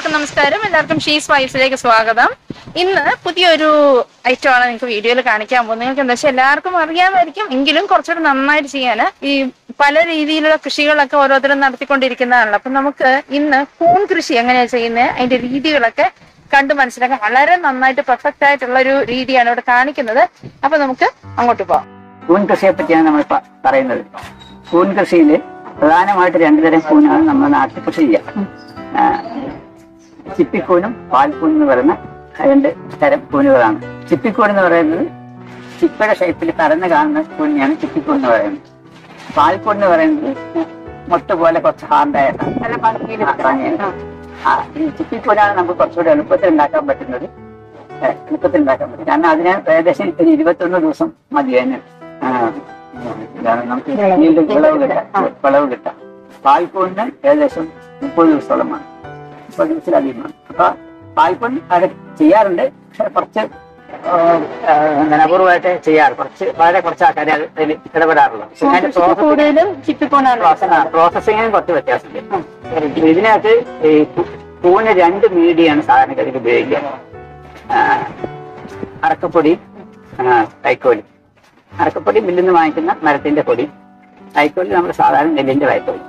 എല്ലാവർക്കും നമസ്കാരം എല്ലാവർക്കും ഷീസ് വൈബ്സിലേക്ക് സ്വാഗതം ഇന്ന് പുതിയൊരു ഐറ്റമാണ് നിങ്ങൾക്ക് വീഡിയോയിൽ കാണിക്കാൻ പോകുന്നത് നിങ്ങൾക്ക് എന്താ വെച്ചാൽ എല്ലാവർക്കും അറിയാമായിരിക്കും എങ്കിലും കുറച്ചുകൂടി നന്നായിട്ട് ചെയ്യാൻ ഈ പല രീതിയിലുള്ള കൃഷികളൊക്കെ ഓരോരുത്തരും നടത്തിക്കൊണ്ടിരിക്കുന്നതാണല്ലോ അപ്പൊ നമുക്ക് ഇന്ന് കൂൺ കൃഷി എങ്ങനെയാണ് ചെയ്യുന്നത് അതിന്റെ രീതികളൊക്കെ കണ്ടു മനസ്സിലാക്കാൻ വളരെ നന്നായിട്ട് പെർഫെക്റ്റ് ആയിട്ടുള്ള ഒരു രീതിയാണ് ഇവിടെ കാണിക്കുന്നത് അപ്പൊ നമുക്ക് അങ്ങോട്ട് പോവാം കൂൺ കൃഷിയെ പറ്റിയാണ് നമ്മൾ പ- പറയുന്നത് കൂൺ കൃഷിയിൽ പ്രധാനമായിട്ട് രണ്ടു തരം കൂനാണ് നമ്മുടെ നാട്ടിൽ കൃഷി ചെയ്യുക ആ, ചിപ്പിക്കൂനും പാൽക്കൂൻ എന്ന് പറയുന്ന രണ്ട് തരം കൂനുകളാണ് ചിപ്പിക്കൂൻ എന്ന് പറയുന്നത് ചിപ്പയുടെ ഷേപ്പിൽ പരന്ന് കാണുന്ന കൂനിയാണ് ചിപ്പിക്കൂൻ എന്ന് പറയുന്നത് പാൽക്കൂൻ എന്ന് പറയുന്നത് മൊട്ട് പോലെ കുറച്ച് ഹാർഡായിട്ടാണ് നല്ല ഭംഗിയിൽ ആ, ഭംഗിയാണ്. ആ, ഈ ചിപ്പിക്കൂനാണ് നമുക്ക് കുറച്ചുകൂടി എളുപ്പത്തിൽ ഉണ്ടാക്കാൻ പറ്റുന്നത് ഏ, എളുപ്പത്തിൽ ഉണ്ടാക്കാൻ പറ്റും കാരണം അതിന് ഏകദേശം ഒരു ഇരുപത്തൊന്ന് ദിവസം മതി അതിന് ആ, ഇതാണ് നമുക്ക് yield വിളവ് കിട്ടാം വിളവ് കിട്ടാം പാൽപ്പൊണ്ണ് ഏകദേശം മുപ്പത് ദിവസത്തോളമാണ് മുപ്പത് ദിവസത്തിലധികമാണ് അപ്പൊ പാൽപ്പൊൺ അത് ചെയ്യാറുണ്ട് പക്ഷെ കുറച്ച് ആ, ആ, എന്താണ് അപൂർവമായിട്ട് ചെയ്യാറ് കുറച്ച് വളരെ കുറച്ച് ആൾക്കാരെ അതിൽ ഇടപെടാറുള്ളൂ പക്ഷെ അതിന്റെ process- കൂടുതലും ചിപ്പിക്കോണാണ് പ്രോസസ്സിങ്ങിനും കുറച്ച് വ്യത്യാസമുണ്ട് ഇതിനകത്ത് ഈ കു- കൂണിന് രണ്ട് മീഡിയാണ് സാധാരണഗതിയിൽ ഉപയോഗിക്കുക ആ, അറക്കപ്പൊടി ആ, കൈക്കോലി അറക്കപ്പൊടി മില്ലിൽ നിന്ന് വാങ്ങിക്കുന്ന മരത്തിന്റെ പൊടി കൈക്കോലി നമ്മൾ സാധാരണ നെല്ലിന്റെ കൈക്കോലി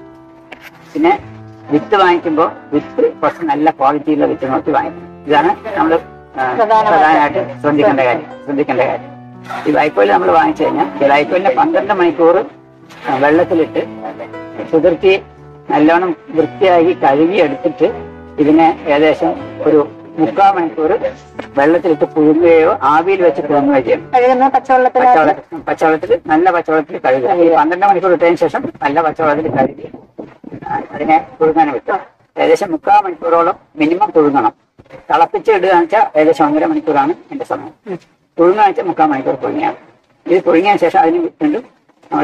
പിന്നെ വിത്ത് വാങ്ങിക്കുമ്പോൾ വിത്ത് കുറച്ച് നല്ല ക്വാളിറ്റിയുള്ള വിത്ത് നോക്കി വാങ്ങിക്കണം ഇതാണ് നമ്മൾ പ്രധാനമായിട്ട് ശ്രദ്ധിക്കേണ്ട കാര്യം ശ്രദ്ധിക്കേണ്ട കാര്യം ഈ വൈക്കോല് നമ്മൾ വാങ്ങിച്ചു കഴിഞ്ഞാൽ ഈ വൈക്കോലിനെ പന്ത്രണ്ട് മണിക്കൂർ ആ, വെള്ളത്തിലിട്ട് കുതിർത്തി നല്ലോണം വൃത്തിയാക്കി കഴുകി എടുത്തിട്ട് ഇതിനെ ഏകദേശം ഒരു മുക്കാൽ മണിക്കൂർ വെള്ളത്തിലിട്ട് പുഴുങ്ങുകയോ ആവിയിൽ വെച്ച് പുഴുങ്ങുകയോ ചെയ്യണം കഴുകുന്ന പച്ചവെള്ളത്തിൽ പച്ചവെള്ളത്തിൽ പച്ചവെള്ളത്തിൽ നല്ല പച്ചവെള്ളത്തിൽ കഴുകുക ഈ പന്ത്രണ്ട് മണിക്കൂർ ഇട്ടതിന് ശേഷം നല്ല പച്ചവെള്ളത്തിൽ കഴുകി ആ, അതിനെ പുഴുങ്ങാൻ വെക്കുക ഏകദേശം മുക്കാൽ മണിക്കൂറോളം മിനിമം പുഴുങ്ങണം തിളപ്പിച്ച് ഇടുക എന്ന് വെച്ചാൽ ഏകദേശം ഒന്നര മണിക്കൂറാണ് എന്റെ സമയം പുഴുങ്ങാൻ വെച്ചാൽ മുക്കാൽ മണിക്കൂർ പുഴുങ്ങിയാൽ ഇത് പുഴുങ്ങിയതിന് ശേഷം അതിന് വീണ്ടും നമ്മൾ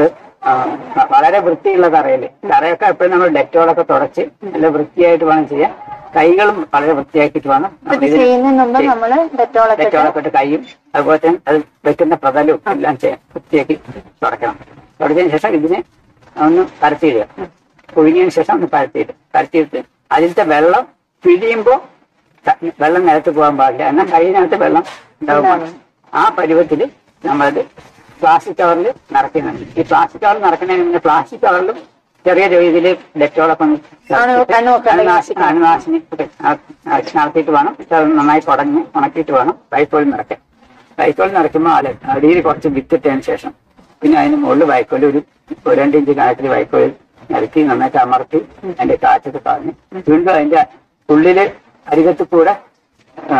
വളരെ വൃത്തിയുള്ള തറയിൽ തറയൊക്കെ എപ്പോഴും നമ്മൾ ഡെറ്റോളൊക്കെ തുടച്ച് നല്ല വൃത്തിയായിട്ട് വേണം ചെയ്യാൻ കൈകളും വളരെ വൃത്തിയാക്കിയിട്ട് വേണം നമ്മൾ ഇത് ഇതിന് ചെയ്യുന്നതിന് മുമ്പ് നമ്മള് ഡെറ്റോളൊക്കെ ഇട്ട് ഡെറ്റോളൊക്കെ ഇട്ട് കൈയും അതുപോലെ തന്നെ അത് വെക്കുന്ന പ്രതലും എല്ലാം ചെയ്യാം വൃത്തിയാക്കി തുടയ്ക്കണം തുടച്ചതിന് ശേഷം ഇതിനെ ഒന്ന് പരത്തിയിടുക പുഴുങ്ങിയതിന് ശേഷം ഒന്ന് പരത്തിയിട്ട് പരത്തിയിട്ട് അതിലത്തെ വെള്ളം പിഴിയുമ്പോൾ വെള്ളം നിലത്ത് പോകാൻ പാടില്ല എന്നാൽ കൈയിനകത്ത് വെള്ളം ഉണ്ടാവാൻ പാടില്ല ആ പരുവത്തിൽ നമ്മളത് പ്ലാസ്റ്റിക് കവറിൽ നിറയ്ക്കുന്നുണ്ട് ഈ പ്ലാസ്റ്റിക് കവറിൽ നിറയ്ക്കുന്നതിന് മുന്നേ പ്ലാസ്റ്റിക് കവറിലും ചെറിയ രീതിയിൽ ഡെറ്റോളൊക്കെ ഒന്ന് അണു- അണുവൊക്കെ അണുനാശി- അണുനാശിനി ഒക്കെ നടത്തിയിട്ട് വേണം ഇത് നന്നായി കുടഞ്ഞ് ഉണക്കിയിട്ട് വേണം വൈക്കോൽ നിറയ്ക്കാൻ വൈക്കോൽ നിറയ്ക്കുമ്പോൾ അല അടിയിൽ കുറച്ച് വിത്തിട്ടതിന് ശേഷം പിന്നെ അതിന് മുകളിൽ വൈക്കോൽ ഒരു ഒരു രണ്ട് ഇഞ്ച് കണക്കിൽ വൈക്കോൽ നിരത്തി നന്നായിട്ട് അമർത്തി അതിന്റെ കാറ്റൊക്കെ കളഞ്ഞ് വീണ്ടും അതിന്റെ ഉള്ളില് അരികത്ത് കൂടെ ആ,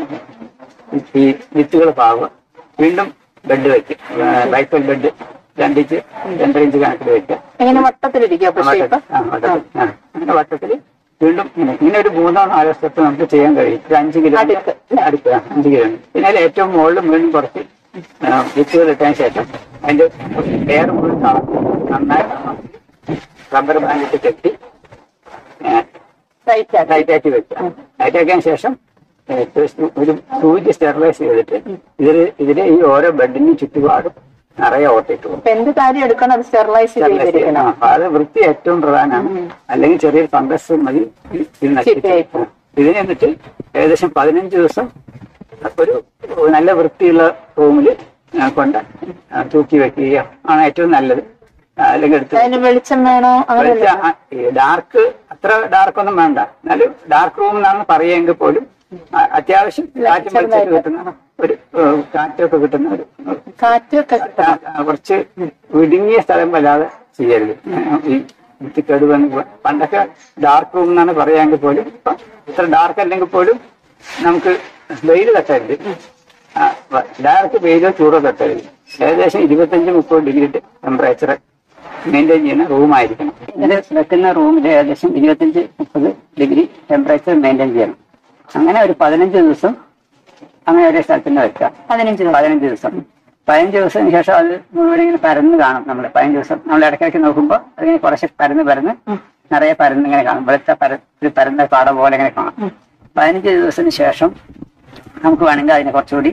ഈ വിത്തുകൾ പാവുക വീണ്ടും ബെഡ് വെക്കും വൈക്കോൽ ബെഡ് രണ്ടിഞ്ച് രണ്ടര ഇഞ്ച് കണക്കിൽ വെക്കുക ഇങ്ങനെ വട്ടത്തിലിരിക്കും അപ്പൊ ഷേപ്പ് ആ, വട്ടത്തിൽ. ആ, അങ്ങനെ വട്ടത്തിൽ വീണ്ടും ഇങ്ങനെ ഇങ്ങനെ ഒരു മൂന്നോ നാലോ സ്റ്റെപ്പ് നമുക്ക് ചെയ്യാൻ കഴിയും ഒരു അഞ്ച് കിലോ അടുക്ക്. അടുക്ക് ആ, അഞ്ച് കിലോ പിന്നെ അതിൽ ഏറ്റവും മുകളിൽ വീണ്ടും കുറച്ച് ആ, വിത്തുകൾ ഇട്ടതിന് ശേഷം അതിന്റെ എയർ മുഴുവൻ കളഞ്ഞ് നന്നായി റബ്ബർ ബാൻഡിട്ട് കെട്ടി റൈറ്റ് ടൈറ്റാക്കി വെക്കുക ടൈറ്റാക്കിയതിനു ശേഷം ഏ, ഒരു സൂചി സ്റ്റെറിലൈസ് ചെയ്തിട്ട് ഇതിൽ ഇതിലെ ഈ ഓരോ ബെഡിനും ചുറ്റുപാടും നിറയെ ഓട്ടിട്ട് പോകും അപ്പൊ എന്ത് കാര്യം എടുക്കണം അത് സ്റ്റെറിലൈസ് ചെയ്തിരിക്കണം ആ, അത് വൃത്തി ഏറ്റവും പ്രധാനമാണ് അല്ലെങ്കിൽ ചെറിയൊരു ഫംഗസ് മതി ഇത് നശിപ്പിച്ച് ചീത്തയായി പോകും. ഇതിന് എന്നിട്ട് ഏകദേശം പതിനഞ്ച് ദിവസം ഒരു നല്ല വൃത്തിയുള്ള റൂമിൽ കൊണ്ട് ആ, തൂക്കി വെക്കുക ആണ് ഏറ്റവും നല്ലത് ആ, അല്ലെങ്കിൽ എടുത്ത് അതിന് വെളിച്ചം വേണോ അങ്ങനെ ഡാർക്ക് അത്ര ഡാർക്ക് ഒന്നും വേണ്ട എന്നാലും ഡാർക്ക് റൂം എന്നാണ് പറയുമെങ്കിൽ പോലും ആ, അത്യാവശ്യം കാറ്റും വെളിച്ചൊക്കെ കിട്ടുന്ന ഒരു ഏഹ്, കാറ്റൊക്കെ കിട്ടുന്ന ഒരു കാറ്റൊക്കെ ആ, ആ, കുറച്ച് ഇടുങ്ങിയ സ്ഥലം വല്ലാതെ ചെയ്യരുത് ഈ വൃത്തിക്കേട് വന്ന് പണ്ടൊക്കെ ഡാർക്ക് റൂം എന്നാണ് പറയാമെങ്കിൽ പോലും ഇപ്പൊ ഇത്ര ഡാർക്ക് അല്ലെങ്കിൽ പോലും നമുക്ക് വെയിൽ തട്ടരുത് ഡയറക്റ്റ് വെയിലോ ചൂടോ തട്ടരുത് ഏകദേശം ഇരുപത്തഞ്ച് മുപ്പത് ഡിഗ്രി ടെമ്പറേച്ചർ മെയിൻറ്റെയിൻ ചെയ്യുന്ന റൂമായിരിക്കണം ഇത് വെക്കുന്ന റൂമിൽ ഏകദേശം ഇരുപത്തഞ്ച് മുപ്പത് ഡിഗ്രി ടെമ്പറേച്ചർ മെയിൻറ്റെയിൻ ചെയ്യണം അങ്ങനെ ഒരു പതിനഞ്ച് ദിവസം അങ്ങനെ ഒരേ സ്ഥലത്ത് തന്നെ വെക്കാം പതിനഞ്ച് ദിവസം പതിനഞ്ച് ദിവസം പതിനഞ്ച് ദിവസത്തിന് ശേഷം അത് മുഴുവൻ ഇങ്ങനെ പരന്ന് കാണും നമ്മൾ പതിനഞ്ച് ദിവസം നമ്മൾ ഇടയ്ക്കിടയ്ക്ക് നോക്കുമ്പോൾ അതിങ്ങനെ കുറച്ച് പരന്ന് പരന്ന് നിറയെ പരന്ന് ഇങ്ങനെ കാണും വെളുത്ത പര ഒരു പരന്ന പാട പോലെ ഇങ്ങനെ കാണാം പതിനഞ്ച് ദിവസത്തിന് ശേഷം നമുക്ക് വേണമെങ്കിൽ അതിനെ കുറച്ചുകൂടി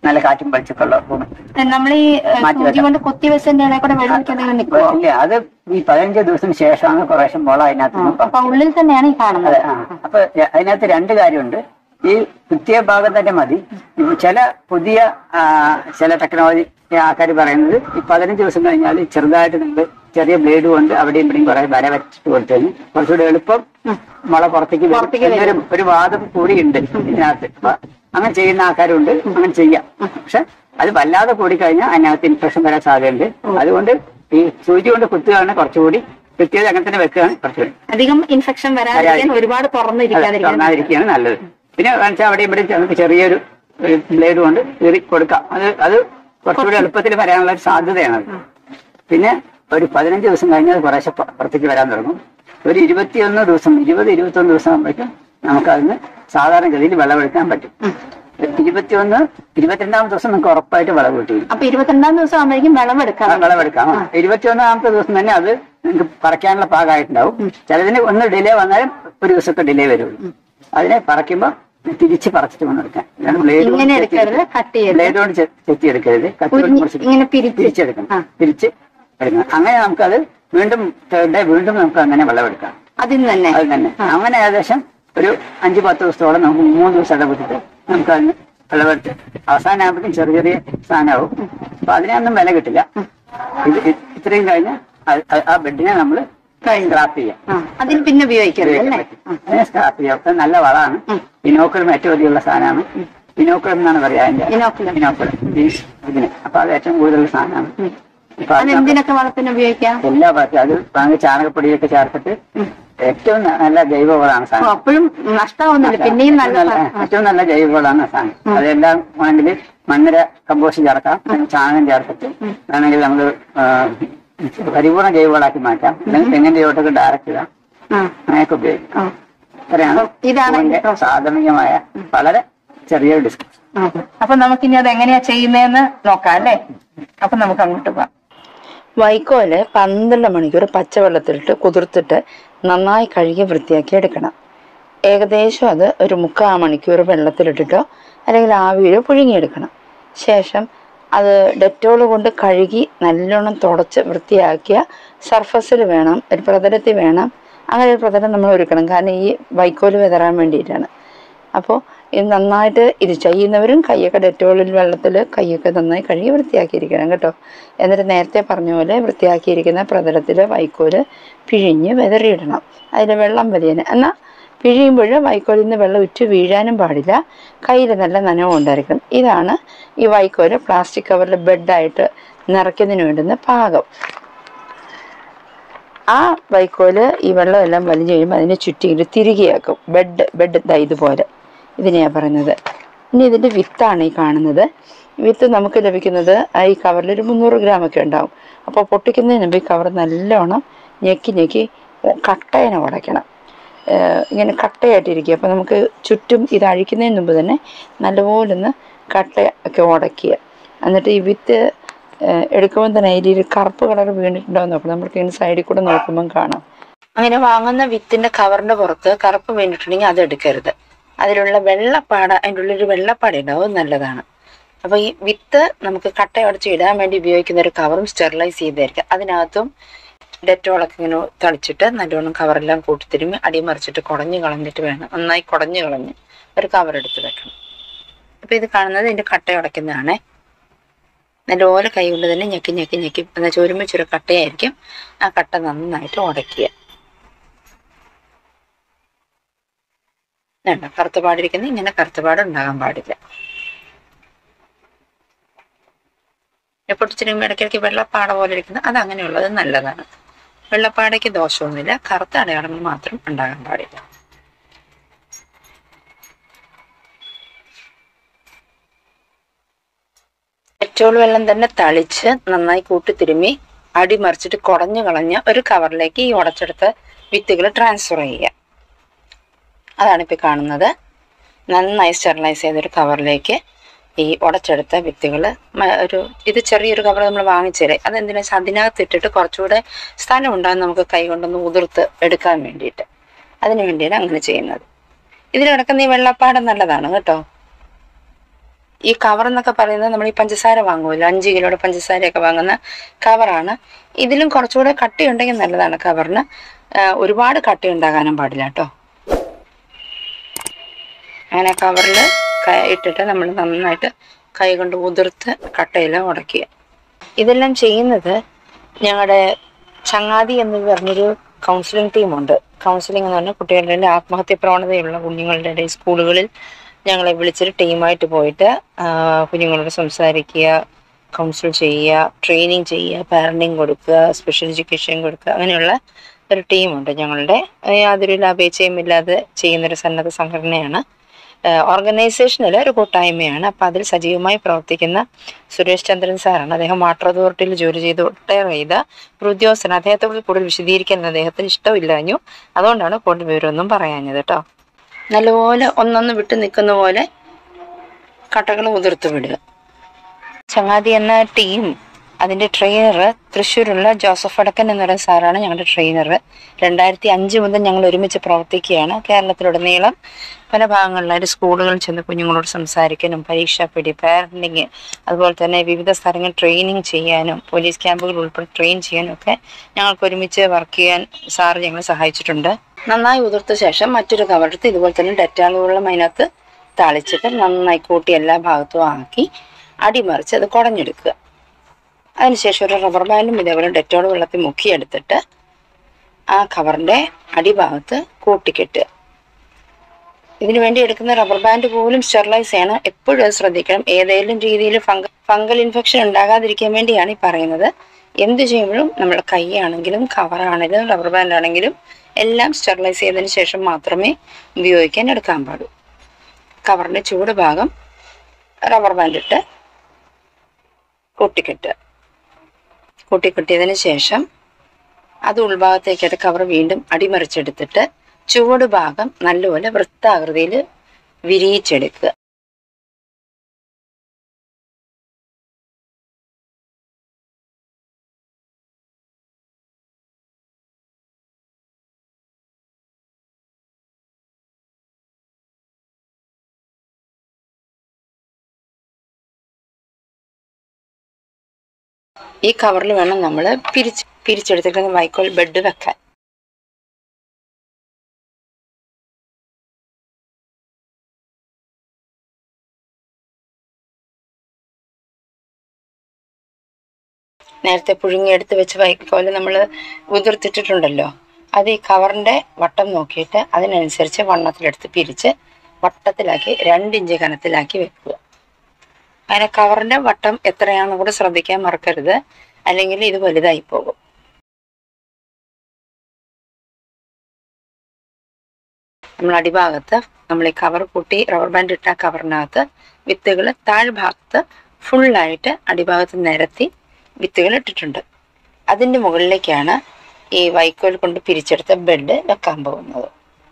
നല്ല കാറ്റും വെളിച്ചൊക്കെ ഉള്ള റൂം നമ്മൾ ഈ മാറ്റി സൂചി കൊണ്ട് കുത്തി വെച്ചതിന്റെ ഇടയിൽ കൂടെ വെള്ളം ഒഴിക്കാൻ നിൽക്കുമോ ഇല്ല അത് ഈ പതിനഞ്ച് ദിവസത്തിന് ശേഷമാണ് കുറേശ്ശെ മുള അതിനകത്ത് നിന്ന് അപ്പൊ ഉള്ളിൽ തന്നെയാണ് ഈ കാണുന്നത് അതെ ആ അപ്പൊ ര- അതിനകത്ത് രണ്ട് കാര്യമുണ്ട് ഈ കുത്തിയ ഭാഗം തന്നെ മതി ഇപ്പൊ ചില പുതിയ ആ, ചില ടെക്നോളജി ആൾക്കാർ പറയുന്നത് ഈ പതിനഞ്ച് ദിവസം കഴിഞ്ഞാൽ ചെറുതായിട്ട് നിങ്ങൾ ചെറിയ ബ്ലേഡ് കൊണ്ട് അവിടെയും ഇവിടെയും കുറെ വര വെച്ചിട്ട് കൊടുത്തു കഴിഞ്ഞാൽ കുറച്ചുകൂടി എളുപ്പം മുള പുറത്തേക്ക് വരും പുറത്തേക്ക് വരും. എന്നൊരു ഒരു വാദം കൂടിയുണ്ട് ഇതിനകത്ത് അപ്പൊ അങ്ങനെ ചെയ്യുന്ന ആൾക്കാരുണ്ട് അങ്ങനെ ചെയ്യാം പക്ഷെ അത് വല്ലാതെ കൂടിക്കഴിഞ്ഞാൽ അതിനകത്ത് ഇൻഫെക്ഷൻ വരാൻ സാധ്യതയുണ്ട് അതുകൊണ്ട് ഈ സൂചി കൊണ്ട് കുത്തുകയാണ് കുറച്ചുകൂടി കുത്തിയത് അങ്ങനെ തന്നെ വെക്കുകയാണ് കുറച്ചുകൂടി അധികം ഇൻഫെക്ഷൻ വരാതിരിക്കാൻ ഒരുപാട് തുറന്നിരിക്കാതിരിക്കാൻ തുറന്നാതിരിക്കുകയാണ് നല്ലത് പിന്നെ വെച്ചാൽ അവിടെ ഇവിടെ നമുക്ക് ചെറിയൊരു ഒരു ബ്ലേഡ് കൊണ്ട് കീറി കൊടുക്കാം അത് അത് കുറച്ചുകൂടി എളുപ്പത്തിൽ വരാനുള്ള ഒരു സാധ്യതയാണ് അത്. പിന്നെ ഒരു പതിനഞ്ച് ദിവസം കഴിഞ്ഞാൽ കുറേശ്ശെ പ- പുറത്തേക്ക് വരാൻ തുടങ്ങും ഒരു ഇരുപത്തിയൊന്ന് ദിവസം ഇരുപത് ഇരുപത്തൊന്ന് ദിവസം ആകുമ്പോഴേക്കും നമുക്ക് അതിന് സാധാരണഗതിയിൽ വിളവെടുക്കാൻ പറ്റും ഇരുപത്തിയൊന്ന് ഇരുപത്തിരണ്ടാമത്തെ ദിവസം നമുക്ക് ഉറപ്പായിട്ട് വിളവ് കിട്ടിയിരിക്കും അപ്പൊ ഇരുപത്തിരണ്ടാം ദിവസം ആകുമ്പോഴേക്കും വിളവെടുക്കാം ആ, വിളവെടുക്കാം ആ, ഇരുപത്തിയൊന്നാമത്തെ ദിവസം തന്നെ അത് നിങ്ങൾക്ക് പറിക്കാനുള്ള പാകമായിട്ടുണ്ടാവും ചിലതിന് ഒന്ന് ഡിലേ വന്നാലും ഒരു ദിവസത്തെ ഡിലേ വരുള്ളൂ അതിനെ പറിക്കുമ്പോൾ തിരിച്ച് പറിച്ചിട്ട് കൊണ്ടെടുക്കാം ഇതാണ് blade കൊണ്ട് ഇങ്ങനെ ചെത്തി എടുക്കരുത് കട്ട് ചെയ്ത് ബ്ലേഡ് കൊണ്ട് ചെ- ചെത്തി എടുക്കരുത് കത്തി കൊണ്ട് ഉരിഞ്ഞ് മുറിച്ചിട്ട് ഇങ്ങനെ പിരിച്ച് തിരിച്ചെടുക്കണം ആ. തിരിച്ച് എടുക്കണം അങ്ങനെ നമുക്കത് വീണ്ടും third day വീണ്ടും നമുക്ക് അങ്ങനെ വിളവെടുക്കാം അതിൽ നിന്ന് തന്നെ അത് തന്നെ അങ്ങനെ ഏകദേശം ഒരു അഞ്ച് പത്ത് ദിവസത്തോളം നമുക്ക് മൂന്ന് ദിവസം ഇടപെട്ടിട്ട് നമുക്ക് അതിന് വിളവെടുത്ത് അവസാനമാകുമ്പോഴേക്കും ചെറിയ ചെറിയ സാധനമാവും അപ്പൊ അതിനൊന്നും വില കിട്ടില്ല ഇത് ഇത് ഇത്രയും കഴിഞ്ഞ് അത് അത് ആ ബെഡിനെ നമ്മൾ കഴിഞ്ഞു. സ്ക്രാപ്പ് ചെയ്യാം ആ, അതിന് പിന്നെ ഉപയോഗിക്കരുത് അല്ലേ അതിനെ സ്ക്രാപ്പ് ചെയ്യാം അപ്പൊ നല്ല വളമാണ് ഇനോക്കുലം ഏറ്റവും അധികമുള്ള സാധനമാണ് ഇനോക്കുലം എന്നാണ് പറയാ അതിന്റെ Inoculum. ഇനോക്കുലം ഈ ഇതിന് അപ്പൊ അത് ഏറ്റവും കൂടുതലുള്ള സാധനമാണ് അപ്പൊ അത് അത് എന്തിനൊക്കെ വളത്തിന് ഉപയോഗിക്കാം എല്ലാ ഭാഗത്തും അത് വാങ്ങി ചാണകപ്പൊടിയൊക്കെ ചേർത്തിട്ട് ഏറ്റവും ന- നല്ല ജൈവവളമാണ് ഓ, സാധനം അപ്പോഴും നഷ്ടാവുന്നില്ല പിന്നെയും നല്ല ഏറ്റവും നല്ല- ഏറ്റവും നല്ല ജൈവവളമാണ് സാധനം അതെല്ലാം വേണമെങ്കിൽ മണ്ണിര കമ്പോസ്റ്റ് ചേർക്കാം ചാണകം ചേർത്തിട്ട് വേണമെങ്കിൽ നമ്മൾ പരിപൂർണ്ണ ജൈവവളാക്കി മാറ്റാം അല്ലെങ്കിൽ തെങ്ങിന്റെ ചോട്ടൊക്കെ ഡയറക്റ്റ് ഇടാം ആ, അങ്ങനെയൊക്കെ ഉപയോഗിക്കാം ആ, ഇത്രയാണ് ഇതാണ് ഇതിന്റെ process. പ്രാഥമികമായ വളരെ ചെറിയൊരു ഡിസ്കസ് ആ. അപ്പൊ നമുക്കിനി അത് എങ്ങനെയാ ചെയ്യുന്നതെന്ന് നോക്കാം അല്ലേ അപ്പൊ നമുക്ക് അങ്ങോട്ട് പോവാം വൈക്കോല് പന്ത്രണ്ട് മണിക്കൂർ പച്ചവെള്ളത്തിലിട്ട് കുതിർത്തിട്ട് നന്നായി കഴുകി വൃത്തിയാക്കി എടുക്കണം ഏകദേശം അത് ഒരു മുക്കാൽ മണിക്കൂർ വെള്ളത്തിലിട്ടിട്ടോ അല്ലെങ്കിൽ ആവിയിലോ പുഴുങ്ങിയെടുക്കണം ശേഷം അത് ഡെറ്റോൾ കൊണ്ട് കഴുകി നല്ലോണം തുടച്ച് വൃത്തിയാക്കിയ സർഫസിൽ വേണം ഒരു പ്രതലത്തിൽ വേണം അങ്ങനെ ഒരു പ്രതലം നമ്മൾ ഒരുക്കണം കാരണം ഈ വൈക്കോല് വിതറാൻ വേണ്ടിയിട്ടാണ് അപ്പോൾ ഇത് നന്നായിട്ട് ഇത് ചെയ്യുന്നവരും കൈയൊക്കെ ഡെറ്റോളിൽ വെള്ളത്തിൽ കൈയൊക്കെ നന്നായി കഴുകി വൃത്തിയാക്കിയിരിക്കണം കേട്ടോ എന്നിട്ട് നേരത്തെ പറഞ്ഞ പോലെ വൃത്തിയാക്കിയിരിക്കുന്ന പ്രതലത്തിൽ വൈക്കോല് പിഴിഞ്ഞ് വെതറിയിടണം അതിൽ വെള്ളം വലിയന് എന്നാൽ പിഴിയുമ്പോൾ വൈക്കോലിൽ നിന്ന് വെള്ളം ഉറ്റ് വീഴാനും പാടില്ല കയ്യിൽ നല്ല നനവും ഉണ്ടായിരിക്കണം ഇതാണ് ഈ വൈക്കോല് പ്ലാസ്റ്റിക് കവറിൽ ബെഡായിട്ട് നിറയ്ക്കുന്നതിന് വേണ്ടുന്ന പാകം ആ വൈക്കോല് ഈ വെള്ളമെല്ലാം വലിഞ്ഞു കഴിയുമ്പോൾ അതിനെ ചുറ്റിയിട്ട് തിരികെയാക്കും ബെഡ് ബെഡ് ദാ ഇതുപോലെ ഇതിനെയാ പറയുന്നത് ഇനി ഇതിൻ്റെ വിത്താണ് ഈ കാണുന്നത് വിത്ത് നമുക്ക് ലഭിക്കുന്നത് ആ ഈ കവറിൽ ഒരു മുന്നൂറ് ഗ്രാം ഒക്കെ ഉണ്ടാവും അപ്പോൾ പൊട്ടിക്കുന്നതിന് മുമ്പ് ഈ കവർ നല്ലോണം ഞെക്കി ഞെക്കി കട്ടയനെ ഉടയ്ക്കണം ഏഹ് ഇങ്ങനെ കട്ടയായിട്ടിരിക്കുക അപ്പോൾ നമുക്ക് ചുറ്റും ഇത് അഴിക്കുന്നതിന് മുമ്പ് തന്നെ നല്ലപോലെ ഒന്ന് കട്ട ഒക്കെ ഉടയ്ക്കുക എന്നിട്ട് ഈ വിത്ത് ഏഹ് എടുക്കുമ്പോൾ തന്നെ അതിൽ ഒരു കറുപ്പ് കളർ വീണിട്ടുണ്ടോ എന്ന് നോക്കണം നമുക്ക് ഇതിന് സൈഡിൽ കൂടെ നോക്കുമ്പം കാണാം അങ്ങനെ വാങ്ങുന്ന വിത്തിന്റെ കവറിന്റെ പുറത്ത് കറുപ്പ് വീണിട്ടുണ്ടെങ്കിൽ അത് എടുക്കരുത് അതിലുള്ള വെള്ളപ്പാട അതിൻ്റെ ഉള്ളിൽ വെള്ളപ്പാട ഉണ്ടാവും അത് നല്ലതാണ് അപ്പോൾ ഈ വിത്ത് നമുക്ക് കട്ട ഉടച്ച് ഇടാൻ വേണ്ടി ഉപയോഗിക്കുന്ന ഒരു കവറും സ്റ്റെറിലൈസ് ചെയ്തായിരിക്കും അതിനകത്തും ഡെറ്റോളൊക്കെ ഇങ്ങനെ തളിച്ചിട്ട് നല്ലോണം കവറെല്ലാം കൂട്ടിത്തിരുമ്മി അടിമറിച്ചിട്ട് കുടഞ്ഞു കളഞ്ഞിട്ട് വേണം നന്നായി കുടഞ്ഞു കളഞ്ഞ് ഒരു കവർ എടുത്ത് വെക്കണം അപ്പോൾ ഇത് കാണുന്നത് ഇതിൻ്റെ കട്ട ഉടയ്ക്കുന്നതാണേ നല്ലപോലെ കൈ കൊണ്ട് തന്നെ ഞെക്കി ഞെക്കി ഞെക്കി എന്നുവെച്ചാൽ ഒരുമിച്ചൊരു കട്ടയായിരിക്കും ആ കട്ട നന്നായിട്ട് ഉടയ്ക്കുക വേണ്ട കറുത്തപാടിരിക്കുന്ന ഇങ്ങനെ കറുത്തപാട് ഉണ്ടാകാൻ പാടില്ല പൊട്ടിച്ചിരിക്കുമ്പോൾ ഇടയ്ക്കിടയ്ക്ക് വെള്ളപ്പാട പോലെ ഇരിക്കുന്നത് അത് അങ്ങനെയുള്ളത് നല്ലതാണ് വെള്ളപ്പാടയ്ക്ക് ദോഷമൊന്നുമില്ല കറുത്ത അടയാളങ്ങൾ മാത്രം ഉണ്ടാകാൻ പാടില്ല പെട്രോൾ വെള്ളം തന്നെ തളിച്ച് നന്നായി കൂട്ടിത്തിരുമ്മി അടിമറിച്ചിട്ട് കുടഞ്ഞു കളഞ്ഞ ഒരു കവറിലേക്ക് ഈ ഉടച്ചെടുത്ത വിത്തുകൾ ട്രാൻസ്ഫർ ചെയ്യുക അതാണ് ഇപ്പോൾ കാണുന്നത് നന്നായി സ്റ്റെറിലൈസ് ചെയ്തൊരു കവറിലേക്ക് ഈ ഉടച്ചെടുത്ത വിത്തുകൾ ഒരു ഇത് ചെറിയൊരു കവർ നമ്മൾ വാങ്ങിച്ചേരെ അതെന്തിനാ വെച്ചാൽ അതിനകത്ത് ഇട്ടിട്ട് കുറച്ചുകൂടെ സ്ഥലം ഉണ്ടാകും നമുക്ക് കൈ കൊണ്ടൊന്ന് ഉതിർത്ത് എടുക്കാൻ വേണ്ടിയിട്ട് അതിന് വേണ്ടിയാണ് അങ്ങനെ ചെയ്യുന്നത് ഇതിൽ കിടക്കുന്ന ഈ വെള്ളപ്പാടം നല്ലതാണ് കേട്ടോ ഈ കവർ എന്നൊക്കെ പറയുന്നത് നമ്മൾ ഈ പഞ്ചസാര വാങ്ങുമല്ലോ അഞ്ച് കിലോയുടെ പഞ്ചസാരയൊക്കെ വാങ്ങുന്ന കവറാണ് ഇതിലും കുറച്ചുകൂടെ കട്ടി ഉണ്ടെങ്കിൽ നല്ലതാണ് കവറിന് ആ, ഒരുപാട് കട്ടി ഉണ്ടാകാനും പാടില്ല കേട്ടോ അങ്ങനെ കവറിൽ ഇട്ടിട്ട് നമ്മൾ നന്നായിട്ട് കൈ കൊണ്ട് ഉതിർത്ത് കട്ടയിൽ ഉടക്കുക ഇതെല്ലാം ചെയ്യുന്നത് ഞങ്ങളുടെ ചങ്ങാതി എന്ന് പറഞ്ഞൊരു കൗൺസിലിംഗ് ടീമുണ്ട് കൗൺസിലിംഗ് എന്ന് പറഞ്ഞാൽ കുട്ടികളുടെ ഇടയിൽ ആത്മഹത്യ പ്രവണതയുള്ള കുഞ്ഞുങ്ങളുടെ ഇടയിൽ സ്കൂളുകളിൽ ഞങ്ങളെ വിളിച്ചിട്ട് ടീമായിട്ട് പോയിട്ട് ആ, കുഞ്ഞുങ്ങളോട് സംസാരിക്കുക കൗൺസിൽ ചെയ്യുക ട്രെയിനിങ് ചെയ്യുക പാരന്റിങ് കൊടുക്കുക സ്പെഷ്യൽ എഡ്യൂക്കേഷൻ കൊടുക്കുക അങ്ങനെയുള്ള ഒരു ടീമുണ്ട് ഞങ്ങളുടെ ആ, യാതൊരു ലാഭേച്ഛയും ഇല്ലാതെ ചെയ്യുന്നൊരു സന്നദ്ധ സംഘടനയാണ് ഓർഗനൈസേഷനിൽ ഒരു കൂട്ടായ്മയാണ് അപ്പം അതിൽ സജീവമായി പ്രവർത്തിക്കുന്ന സുരേഷ് ചന്ദ്രൻ സാറാണ് അദ്ദേഹം വാട്ടർ അതോറിറ്റിയിൽ ജോലി ചെയ്ത് റിട്ടയർ ചെയ്ത ഒരു ഉദ്യോഗസ്ഥൻ അദ്ദേഹത്തെ കുറിച്ച് കൂടുതൽ വിശദീകരിക്കാൻ അദ്ദേഹത്തിന് ഇഷ്ടമില്ലാഞ്ഞു അതുകൊണ്ടാണ് കൂടുതൽ വിവരമൊന്നും പറയാഞ്ഞത് കേട്ടോ നല്ലപോലെ ഒന്നൊന്ന് വിട്ട് നിൽക്കുന്ന പോലെ കട്ടകൾ ഉതിർത്ത് വിടുക ചങ്ങാതി എന്ന ടീം അതിന്റെ ട്രെയിനർ തൃശ്ശൂരുള്ള ജോസഫ് അടക്കൻ എന്ന് പറയുന്ന സാറാണ് ഞങ്ങളുടെ ട്രെയിനർ രണ്ടായിരത്തി അഞ്ച് മുതൽ ഞങ്ങൾ ഒരുമിച്ച് പ്രവർത്തിക്കുകയാണ് കേരളത്തിലുടനീളം പല ഭാഗങ്ങളിലായിട്ട് സ്കൂളുകളിൽ ചെന്ന് കുഞ്ഞുങ്ങളോട് സംസാരിക്കാനും പരീക്ഷാ പിടി പാരന്റിങ് അതുപോലെ തന്നെ വിവിധ സ്ഥലങ്ങളിൽ ട്രെയിനിങ് ചെയ്യാനും പോലീസ് ക്യാമ്പുകൾ ഉൾപ്പെടെ ട്രെയിൻ ചെയ്യാനും ഒക്കെ ഞങ്ങൾക്ക് ഒരുമിച്ച് വർക്ക് ചെയ്യാൻ സാർ ഞങ്ങളെ സഹായിച്ചിട്ടുണ്ട് നന്നായി ഉതിർത്ത ശേഷം മറ്റൊരു കവറെടുത്ത് ഇതുപോലെ തന്നെ ഡെറ്റാൾ വെള്ളം അതിനകത്ത് തളിച്ചിട്ട് നന്നായി കൂട്ടി എല്ലാ ഭാഗത്തും ആക്കി അടിമറിച്ച് അത് കുടഞ്ഞെടുക്കുക അതിനുശേഷം ഒരു റബ്ബർ ബാൻഡും ഇതേപോലെ ഡെറ്റോൾ വെള്ളത്തിൽ മുക്കിയെടുത്തിട്ട് ആ കവറിൻ്റെ അടിഭാഗത്ത് കൂട്ടിക്കെട്ടുക ഇതിനു വേണ്ടി എടുക്കുന്ന റബ്ബർ ബാൻഡ് പോലും സ്റ്റെറിലൈസ് ചെയ്യണം എപ്പോഴും അത് ശ്രദ്ധിക്കണം ഏതെങ്കിലും രീതിയിൽ ഫംഗ ഫംഗൽ ഇൻഫെക്ഷൻ ഉണ്ടാകാതിരിക്കാൻ വേണ്ടിയാണ് ഈ പറയുന്നത് എന്ത് ചെയ്യുമ്പോഴും നമ്മുടെ കൈയാണെങ്കിലും കവറാണെങ്കിലും റബ്ബർ ബാൻഡ് ആണെങ്കിലും എല്ലാം സ്റ്റെറിലൈസ് ചെയ്തതിന് ശേഷം മാത്രമേ ഉപയോഗിക്കാൻ എടുക്കാൻ പാടൂ കവറിൻ്റെ ചൂട് ഭാഗം റബ്ബർ ബാൻഡ് ഇട്ട് കൂട്ടിക്കെട്ടുക കൂട്ടിക്കെട്ടിയതിന് ശേഷം അത് ഉൾഭാഗത്തേക്കായിട്ട് കവർ വീണ്ടും അടിമറിച്ചെടുത്തിട്ട് ചുവട് ഭാഗം നല്ലപോലെ വൃത്താകൃതിയിൽ വിരിയിച്ചെടുക്കുക ഈ കവറിൽ വേണം നമ്മൾ പിരിച്ച് പിരിച്ചെടുത്തിരിക്കുന്ന വൈക്കോൽ ബെഡ് വെക്കാൻ നേരത്തെ പുഴുങ്ങിയെടുത്ത് വെച്ച വൈക്കോല് നമ്മൾ ഉതിർത്തിട്ടിട്ടുണ്ടല്ലോ അത് ഈ കവറിൻ്റെ വട്ടം നോക്കിയിട്ട് അതിനനുസരിച്ച് വണ്ണത്തിലെടുത്ത് പിരിച്ച് വട്ടത്തിലാക്കി രണ്ട് ഇഞ്ച് കനത്തിലാക്കി വെക്കുക അങ്ങനെ കവറിൻ്റെ വട്ടം എത്രയാണെന്ന് കൂടെ ശ്രദ്ധിക്കാൻ മറക്കരുത് അല്ലെങ്കിൽ ഇത് വലുതായി പോകും നമ്മൾ അടിഭാഗത്ത് നമ്മൾ ഈ കവർ കൂട്ടി റബ്ബർ ബാൻഡ് ഇട്ട കവറിനകത്ത് വിത്തുകൾ താഴ്ഭാഗത്ത് ഫുള്ളായിട്ട് അടിഭാഗത്ത് നിരത്തി വിത്തുകൾ ഇട്ടിട്ടുണ്ട് അതിൻ്റെ മുകളിലേക്കാണ് ഈ വൈക്കോൽ കൊണ്ട് പിരിച്ചെടുത്ത ബെഡ് വെക്കാൻ പോകുന്നത്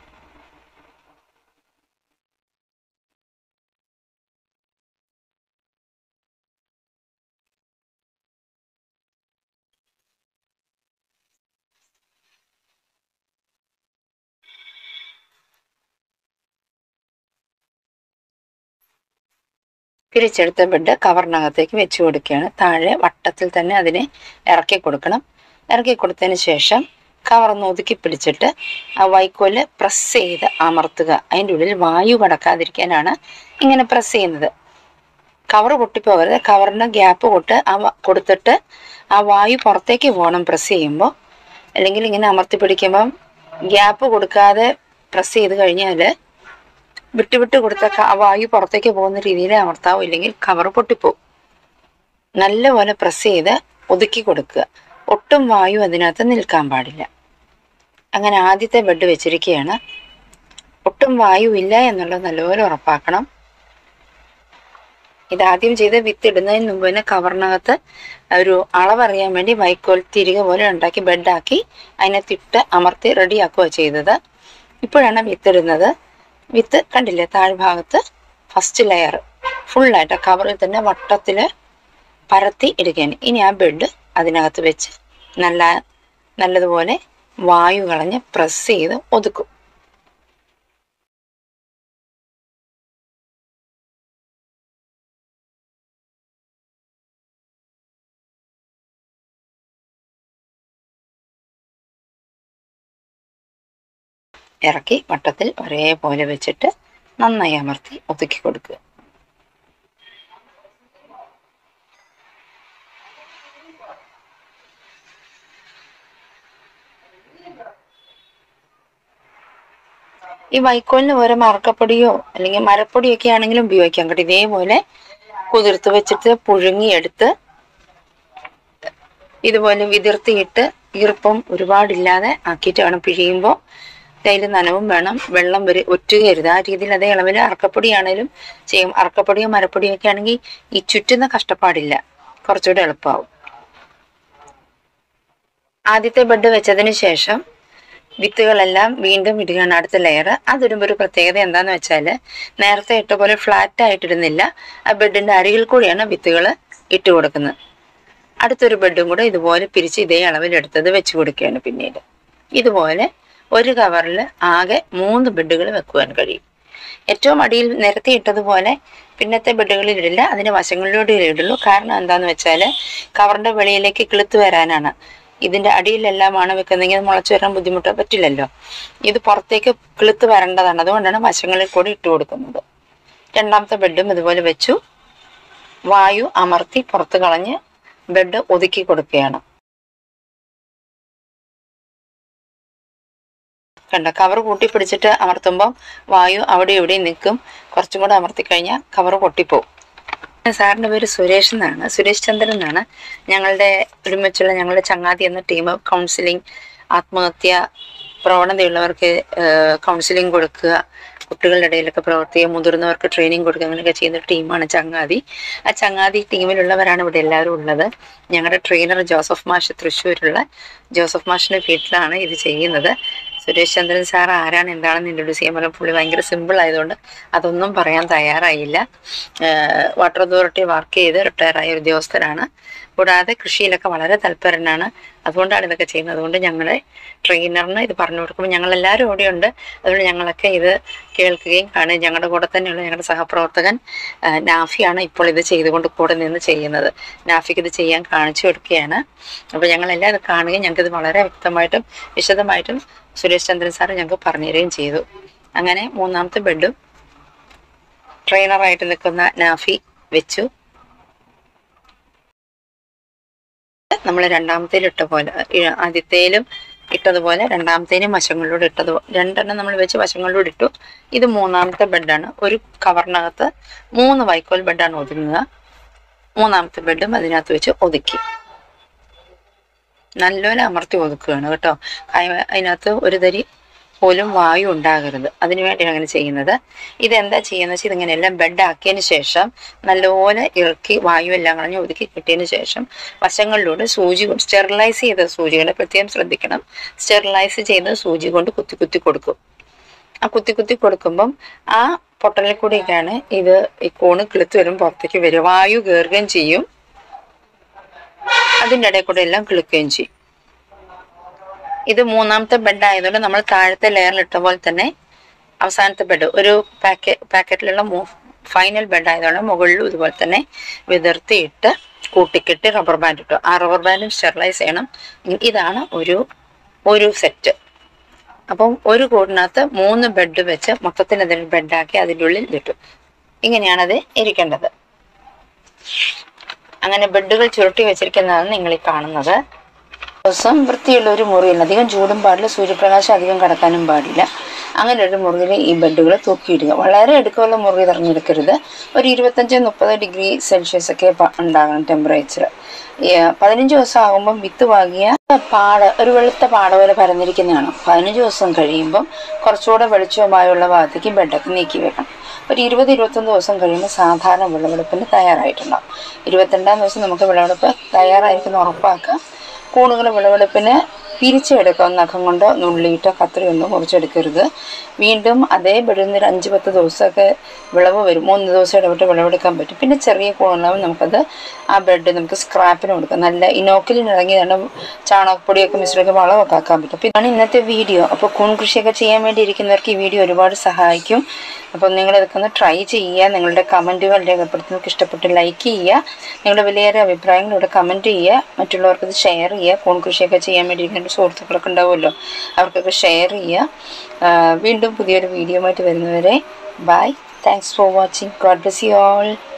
പിരിച്ചെടുത്ത ബെഡ് കവറിനകത്തേക്ക് വെച്ച് കൊടുക്കുകയാണ് താഴെ വട്ടത്തിൽ തന്നെ അതിനെ ഇറക്കി കൊടുക്കണം ഇറക്കി കൊടുത്തതിന് ശേഷം കവറൊന്ന് ഒതുക്കി പിടിച്ചിട്ട് ആ വൈക്കോല് പ്രസ് ചെയ്ത് അമർത്തുക അതിൻ്റെ ഉള്ളിൽ വായു കടക്കാതിരിക്കാനാണ് ഇങ്ങനെ പ്രസ് ചെയ്യുന്നത് കവർ പൊട്ടിപ്പോകരുത് കവറിന് ഗ്യാപ്പ് കൊട്ട് ആ വ- കൊടുത്തിട്ട് ആ വായു പുറത്തേക്ക് പോകണം പ്രസ് ചെയ്യുമ്പോൾ അല്ലെങ്കിൽ ഇങ്ങനെ അമർത്തി പിടിക്കുമ്പം ഗ്യാപ്പ് കൊടുക്കാതെ പ്രസ് ചെയ്ത് കഴിഞ്ഞാൽ വിട്ട് വിട്ട് കൊടുത്ത ക- ആ വായു പുറത്തേക്ക് പോകുന്ന രീതിയിൽ അമർത്താവോ ഇല്ലെങ്കിൽ കവർ പൊട്ടിപ്പോവും നല്ലപോലെ പ്രസ് ചെയ്ത് ഒതുക്കി കൊടുക്കുക ഒട്ടും വായു അതിനകത്ത് നിൽക്കാൻ പാടില്ല അങ്ങനെ ആദ്യത്തെ ബെഡ് വെച്ചിരിക്കുകയാണ് ഒട്ടും വായു ഇല്ല എന്നുള്ളത് നല്ലപോലെ ഉറപ്പാക്കണം ഇതാദ്യം ചെയ്ത് വിത്ത് ഇടുന്നതിന് മുമ്പ് തന്നെ കവറിനകത്ത് ഒരു അളവറിയാൻ വേണ്ടി വൈക്കോൽ തിരികെ പോലെ ഉണ്ടാക്കി ബെഡാക്കി അതിനകത്തിട്ട് അമർത്തി റെഡിയാക്കുക ചെയ്തത് ഇപ്പോഴാണ് വിത്ത് ഇടുന്നത് വിത്ത് കണ്ടില്ലേ താഴ്ഭാഗത്ത് ഫസ്റ്റ് ലെയർ ഫുള്ളായിട്ട് കവറിൽ തന്നെ വട്ടത്തിൽ പരത്തി ഇടുകയാണ് ഇനി ആ ബെഡ് അതിനകത്ത് വെച്ച് നല്ല നല്ലതുപോലെ വായു കളഞ്ഞ് പ്രസ് ചെയ്ത് ഒതുക്കും ഇറക്കി വട്ടത്തിൽ ഒരേപോലെ വെച്ചിട്ട് നന്നായി അമർത്തി ഒതുക്കി കൊടുക്കുക ഈ വൈക്കോലിന് ഓരോ മറക്കപ്പൊടിയോ അല്ലെങ്കിൽ മരപ്പൊടിയോ ഒക്കെ ആണെങ്കിലും ഉപയോഗിക്കാം കേട്ടോ ഇതേപോലെ കുതിർത്ത് വെച്ചിട്ട് പുഴുങ്ങിയെടുത്ത് ഇതുപോലെ വിതിർത്തിയിട്ട് ഈർപ്പം ഒരുപാടില്ലാതെ ആക്കിയിട്ട് വേണം പിഴിയുമ്പോൾ അതിൽ നനവും വേണം വെള്ളം വരെ ഒറ്റുകയരുത് ആ രീതിയിൽ അതേ അളവിൽ അറക്കപ്പൊടിയാണേലും ചെയ്യും അറക്കപ്പൊടിയോ മരപ്പൊടിയോ ഒക്കെ ആണെങ്കിൽ ഈ ചുറ്റുന്ന കഷ്ടപ്പാടില്ല കുറച്ചുകൂടെ എളുപ്പമാവും ആദ്യത്തെ ബെഡ് വെച്ചതിന് ശേഷം വിത്തുകളെല്ലാം വീണ്ടും ഇടുകയാണ് അടുത്ത ലെയർ അതിടുമ്പോൾ ഒരു പ്രത്യേകത എന്താന്ന് വെച്ചാൽ നേരത്തെ ഇട്ട പോലെ ഫ്ലാറ്റ് ആയിട്ടിടുന്നില്ല ആ ബെഡിന്റെ അരികിൽ കൂടിയാണ് വിത്തുകൾ ഇട്ട് കൊടുക്കുന്നത് അടുത്തൊരു ബെഡും കൂടെ ഇതുപോലെ പിരിച്ച് ഇതേ അളവിലെടുത്തത് വെച്ച് കൊടുക്കുകയാണ് പിന്നീട് ഇതുപോലെ ഒരു കവറിൽ ആകെ മൂന്ന് ബെഡുകൾ വെക്കുവാൻ കഴിയും ഏറ്റവും അടിയിൽ നിരത്തി ഇട്ടതുപോലെ പിന്നത്തെ ബെഡുകളിൽ ഇടില്ല അതിന്റെ വശങ്ങളിലൂടെ ഇടുള്ളൂ കാരണം എന്താന്ന് വെച്ചാൽ കവറിന്റെ വെളിയിലേക്ക് കിളുത്ത് വരാനാണ് ഇതിന്റെ അടിയിലെല്ലാമാണ് വെക്കുന്നെങ്കിൽ അത് മുളച്ചു വരാൻ ബുദ്ധിമുട്ട് പറ്റില്ലല്ലോ ഇത് പുറത്തേക്ക് കിളുത്ത് വരേണ്ടതാണ് അതുകൊണ്ടാണ് വശങ്ങളിൽ കൂടി ഇട്ട് കൊടുക്കുന്നത് രണ്ടാമത്തെ ബെഡും ഇതുപോലെ വെച്ചു വായു അമർത്തി പുറത്ത് കളഞ്ഞ് ബെഡ് ഒതുക്കി കൊടുക്കുകയാണ് കണ്ട കവർ കൂട്ടി പിടിച്ചിട്ട് അമർത്തുമ്പോൾ വായു അവിടെ ഇവിടെ നിൽക്കും കുറച്ചും കൂടെ അമർത്തി കഴിഞ്ഞാൽ കവർ പൊട്ടിപ്പോവും സാറിന്റെ പേര് സുരേഷ് എന്നാണ് സുരേഷ് ചന്ദ്രൻ എന്നാണ് ഞങ്ങളുടെ ഒരുമിച്ചുള്ള ഞങ്ങളുടെ ചങ്ങാതി എന്ന ടീം കൗൺസിലിംഗ് ആത്മഹത്യ പ്രവണതയുള്ളവർക്ക് കൗൺസിലിംഗ് കൊടുക്കുക കുട്ടികളുടെ ഇടയിലൊക്കെ പ്രവർത്തിക്കുക മുതിർന്നവർക്ക് ട്രെയിനിങ് കൊടുക്കുക അങ്ങനെയൊക്കെ ചെയ്യുന്ന ഒരു ടീമാണ് ചങ്ങാതി ആ ചങ്ങാതി ടീമിലുള്ളവരാണ് ഇവിടെ എല്ലാവരും ഉള്ളത് ഞങ്ങളുടെ ട്രെയിനർ ജോസഫ് മാഷ് തൃശ്ശൂരുള്ള ജോസഫ് മാഷിന്റെ വീട്ടിലാണ് ഇത് ചെയ്യുന്നത് സുരേഷ് ചന്ദ്രൻ സാർ ആരാണ് എന്താണെന്ന് ഇൻട്രൊഡ്യൂസ് ചെയ്യാൻ പറഞ്ഞാൽ പുള്ളി ഭയങ്കര സിമ്പിൾ ആയതുകൊണ്ട് അതൊന്നും പറയാൻ തയ്യാറായില്ല വാട്ടർ അതോറിറ്റി വർക്ക് ചെയ്ത് റിട്ടയർ ആയ ഉദ്യോഗസ്ഥരാണ് കൂടാതെ കൃഷിയിലൊക്കെ വളരെ തൽപരനാണ് അതുകൊണ്ടാണ് ഇതൊക്കെ ചെയ്യുന്നത് അതുകൊണ്ട് ഞങ്ങളെ ട്രെയിനറിന് ഇത് പറഞ്ഞു കൊടുക്കുമ്പോൾ ഞങ്ങൾ എല്ലാവരും ഓടിയുണ്ട് അതുകൊണ്ട് ഞങ്ങളൊക്കെ ഇത് കേൾക്കുകയും കാണുകയും ഞങ്ങളുടെ കൂടെ തന്നെയുള്ള ഞങ്ങളുടെ സഹപ്രവർത്തകൻ ആ, നാഫിയാണ് ഇപ്പോൾ ഇത് ചെയ്തുകൊണ്ട് കൂടെ നിന്ന് ചെയ്യുന്നത് നാഫിക്ക് ഇത് ചെയ്യാൻ കാണിച്ചു കൊടുക്കുകയാണ് അപ്പോൾ ഞങ്ങളെല്ലാം ഇത് കാണുകയും ഞങ്ങൾക്കിത് വളരെ വ്യക്തമായിട്ടും വിശദമായിട്ടും സുരേഷ് ചന്ദ്രൻ സാർ ഞങ്ങൾക്ക് പറഞ്ഞു തരികയും ചെയ്തു അങ്ങനെ മൂന്നാമത്തെ ബെഡും ട്രെയിനറായിട്ട് നിൽക്കുന്ന നാഫി വെച്ചു നമ്മൾ രണ്ടാമത്തേലും ഇട്ട പോലെ ഇ- ആദ്യത്തേലും ഇട്ടതുപോലെ രണ്ടാമത്തേനും വശങ്ങളിലൂടെ ഇട്ടത് രണ്ടെണ്ണം നമ്മൾ വെച്ച് വശങ്ങളിലൂടെ ഇട്ടു ഇത് മൂന്നാമത്തെ ബെഡാണ് ഒരു കവറിനകത്ത് മൂന്ന് വൈക്കോൽ ബെഡാണ് ഒതുങ്ങുക മൂന്നാമത്തെ ബെഡും അതിനകത്ത് വെച്ച് ഒതുക്കി നല്ലപോലെ അമർത്തി ഒതുക്കുകയാണ് കേട്ടോ അയ- അതിനകത്ത് ഒരു തരി പോലും വായു ഉണ്ടാകരുത് അതിനു വേണ്ടിയാണ് അങ്ങനെ ചെയ്യുന്നത് ഇതെന്താ ചെയ്യുന്നത് വെച്ചാൽ ഇതിങ്ങനെ എല്ലാം ബെഡ് ആക്കിയതിന് ശേഷം നല്ലപോലെ ഇറക്കി വായു എല്ലാം കളഞ്ഞ് ഒതുക്കി കിട്ടിയതിന് ശേഷം വശങ്ങളിലൂടെ സൂചി കൊണ്ട് സ്റ്റെറിലൈസ് ചെയ്ത സൂചികളെ പ്രത്യേകം ശ്രദ്ധിക്കണം സ്റ്റെറിലൈസ് ചെയ്ത സൂചി കൊണ്ട് കുത്തി കുത്തി കൊടുക്കും ആ കുത്തി കുത്തി കൊടുക്കുമ്പം ആ പൊട്ടലിൽ കൂടിയൊക്കെയാണ് ഇത് ഈ കൂണ് കിളുത്ത് വരും പുറത്തേക്ക് വരും വായു കയറുകയും ചെയ്യും അതിൻ്റെ ഇടയിൽ കൂടെ എല്ലാം കിളുക്കുകയും ചെയ്യും ഇത് മൂന്നാമത്തെ ബെഡ് ആയതുകൊണ്ട് നമ്മൾ താഴത്തെ ലെയറിൽ ഇട്ട പോലെ തന്നെ അവസാനത്തെ ബെഡ് ഒരു പാക്കറ്റ് പാക്കറ്റിലുള്ള ഫൈനൽ ബെഡ് ആയതുകൊണ്ട് മുകളിലും ഇതുപോലെ തന്നെ വിതർത്തിയിട്ട് കൂട്ടിക്കെട്ടി റബ്ബർ ബാൻഡ് ഇട്ടു ആ റബ്ബർ ബാൻഡും സ്റ്റെറിലൈസ് ചെയ്യണം ഇതാണ് ഒരു ഒരു സെറ്റ് അപ്പം ഒരു കൂടിനകത്ത് മൂന്ന് ബെഡ് വെച്ച് മൊത്തത്തിൽ അതിൽ ബെഡാക്കി അതിൻ്റെ ഉള്ളിൽ ഇട്ടു ഇങ്ങനെയാണത് ഇരിക്കേണ്ടത് അങ്ങനെ ബെഡുകൾ ചുരുട്ടി വെച്ചിരിക്കുന്നതാണ് നിങ്ങൾ ഈ കാണുന്നത് ദിവസം വൃത്തിയുള്ള ഒരു മുറിയിൽ അധികം ചൂടും പാടില്ല സൂര്യപ്രകാശം അധികം കടക്കാനും പാടില്ല അങ്ങനെ ഒരു മുറിയിൽ ഈ ബെഡുകൾ തൂക്കിയിടുക വളരെ അടുക്കമുള്ള മുറി തിരഞ്ഞെടുക്കരുത് ഒരു ഇരുപത്തഞ്ച് മുപ്പത് ഡിഗ്രി സെൽഷ്യസ് ഒക്കെ പ- ഉണ്ടാകണം ടെമ്പറേച്ചർ പതിനഞ്ച് ദിവസം ആകുമ്പം വിത്ത് വാങ്ങിയ പാട ഒരു വെളുത്ത പാട പോലെ പരന്നിരിക്കുന്നതാണ് പതിനഞ്ച് ദിവസം കഴിയുമ്പം കുറച്ചുകൂടെ വെളിച്ചവുമായുള്ള ഭാഗത്തേക്ക് ബെഡൊക്കെ നീക്കി വെക്കണം ഒരു ഇരുപത് ഇരുപത്തൊന്ന് ദിവസം കഴിയുമ്പോൾ സാധാരണ വിളവെടുപ്പിന് തയ്യാറായിട്ടുണ്ടാവും ഇരുപത്തിരണ്ടാം ദിവസം നമുക്ക് വിളവെടുപ്പ് തയ്യാറായിരിക്കുന്ന ഉറപ്പാക്കുക കൂണുകൾ വിളവെടുപ്പിന് പിരിച്ചെടുക്കാം നഖം കൊണ്ടോ നുള്ളിയിട്ടോ കത്രി കൊണ്ടോ മുറിച്ചെടുക്കരുത് വീണ്ടും അതേ ബെഡിൽ നിന്ന് ഒരു അഞ്ച് പത്ത് ദിവസമൊക്കെ വിളവ് വരും മൂന്ന് ദിവസം ഇടവിട്ട് വിളവെടുക്കാൻ പറ്റും പിന്നെ ചെറിയ കൂണുണ്ടാവും നമുക്കത് ആ ബെഡ് നമുക്ക് സ്ക്രാപ്പിന് കൊടുക്കാം നല്ല ഇനോക്കിലിന് ഇറങ്ങിയതാണ് ചാണകപ്പൊടിയൊക്കെ മിശ്രിത വളമൊക്കെ ആക്കാൻ പറ്റും അപ്പോൾ ഇതാണ് ഇന്നത്തെ വീഡിയോ അപ്പോൾ കൂൺ കൃഷിയൊക്കെ ചെയ്യാൻ വേണ്ടി ഇരിക്കുന്നവർക്ക് ഈ വീഡിയോ ഒരുപാട് സഹായിക്കും അപ്പം നിങ്ങൾ ഇതൊക്കെ ഒന്ന് ട്രൈ ചെയ്യുക നിങ്ങളുടെ കമൻറ്റുകൾ രേഖപ്പെടുത്തി നിങ്ങൾക്ക് ഇഷ്ടപ്പെട്ട് ലൈക്ക് ചെയ്യുക നിങ്ങളുടെ വിലയേറെ അഭിപ്രായങ്ങൾ ഇവിടെ കമൻറ്റ് ചെയ്യുക മറ്റുള്ളവർക്ക് ഇത് ഷെയർ ചെയ്യുക കൂൺ കൃഷിയൊക്കെ ചെയ്യാൻ വേണ്ടി എൻ്റെ സുഹൃത്തുക്കളൊക്കെ ഉണ്ടാവുമല്ലോ അവർക്കൊക്കെ ഷെയർ ചെയ്യുക ആ, വീണ്ടും പുതിയൊരു വീഡിയോ ആയിട്ട് വരുന്നവരെ bye thanks for watching God bless you all